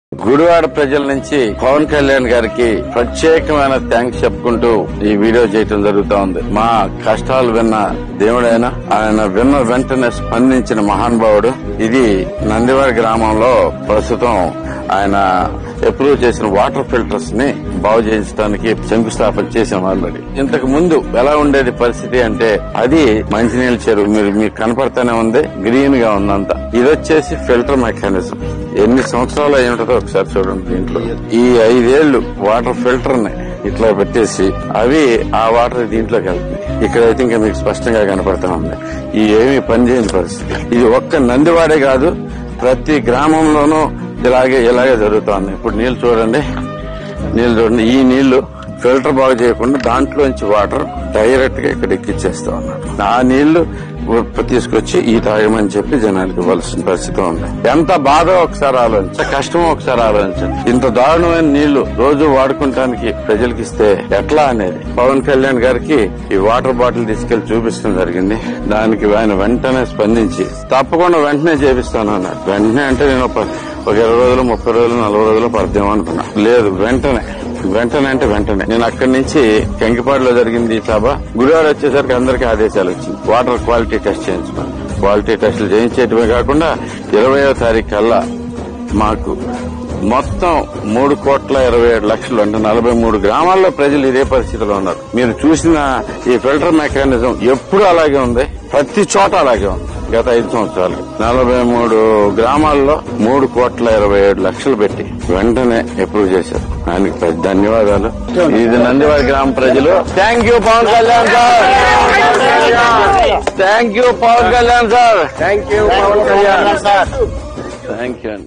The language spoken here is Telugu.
గుడివాడ ప్రజల నుంచి పవన్ కళ్యాణ్ గారికి ప్రత్యేకమైన థ్యాంక్స్ చెప్పుకుంటూ ఈ వీడియో చేయటం జరుగుతా ఉంది మా కష్టాలు విన్న దేవుడైన ఆయన విన్న వెంటనే స్పందించిన మహానుభావుడు ఇది నందివాడ గ్రామంలో ప్రస్తుతం ఆయన అప్రూవ్ చేసిన వాటర్ ఫిల్టర్స్ ని బాగు చేయించడానికి శంకుస్థాపన చేసాం ఆల్రెడీ ఇంతకు ముందు ఎలా ఉండేది పరిస్థితి అంటే అది మంచినీళ్ళ చెరువు మీరు మీకు కనపడతానే ఉంది గ్రీన్ గా ఉందంతా ఇది వచ్చేసి ఫిల్టర్ మెకానిజం ఎన్ని సంవత్సరాలు అయి ఉంటుందో ఒకసారి చూడండి దీంట్లో ఈ ఐదేళ్లు వాటర్ ఫిల్టర్ ని ఇట్లా పెట్టేసి అవి ఆ వాటర్ దీంట్లోకి వెళ్తాయి ఇక్కడైతే ఇంకా మీకు స్పష్టంగా కనపడతా ఉంది ఈ ఏమీ పనిచేయని పరిస్థితి ఇది ఒక్క నందివాడే కాదు ప్రతి గ్రామంలోనూ ఇలాగే ఇలాగే జరుగుతోంది ఇప్పుడు నీళ్లు చూడండి నీళ్లు చూడండి ఈ నీళ్లు ఫిల్టర్ బాగు చేయకుండా దాంట్లోంచి వాటర్ డైరెక్ట్ గా ఇక్కడ ఎక్కిచ్చేస్తా ఉన్నారు ఆ నీళ్లు ఉ- తీసుకొచ్చి ఈ తాగమని చెప్పి జనానికి ఇవ్వాల్సిన పరిస్థితి ఉంది ఎంత బాధ ఒకసారి ఆలోచించ కష్టమో ఒకసారి ఆలోచించండి ఇంత దారుణమైన నీళ్లు రోజు వాడుకుంటానికి ప్రజలకు ఇస్తే ఎట్లా అనేది పవన్ కళ్యాణ్ గారికి ఈ వాటర్ బాటిల్ తీసుకెళ్లి చూపించడం జరిగింది దానికి ఆయన వెంటనే స్పందించి తప్పకుండా వెంటనే చేపిస్తాను అన్నాడు వెంటనే అంటే నేను ఒక ఒక ఇరవై రోజులు ముప్పై రోజులు నలభై రోజులు పడదేమో అనుకున్నా లేదు వెంటనే వెంటనే అంటే వెంటనే నేను అక్కడి నుంచి కంకిపాడులో జరిగింది ఈ సభ గుడివాడ వచ్చేసరికి అందరికీ ఆదేశాలు వచ్చింది వాటర్ క్వాలిటీ టెస్ట్ చేయించుకోండి క్వాలిటీ టెస్టులు చేయించేయటమే కాకుండా ఇరవయో తారీఖు కల్లా మాకు మొత్తం మూడు కోట్ల ఇరవై ఏడు లక్షలు అంటే నలభై మూడు గ్రామాల్లో ప్రజలు ఇదే పరిస్థితిలో ఉన్నారు మీరు చూసిన ఈ ఫిల్టర్ మెకానిజం ఎప్పుడు అలాగే ఉంది ప్రతి చోట అలాగే ఉంది గత ఐదు సంవత్సరాలు నలభై మూడు గ్రామాల్లో మూడు కోట్ల ఇరవై ఏడు లక్షలు పెట్టి వెంటనే అప్రూవ్ చేశారు ఆయనకి పెద్ద ధన్యవాదాలు ఇది నందివారి గ్రామ ప్రజలు thank you Pawan Kalyan sir thank you Pawan Kalyan sir thank you Pawan Kalyan sir thank you అండి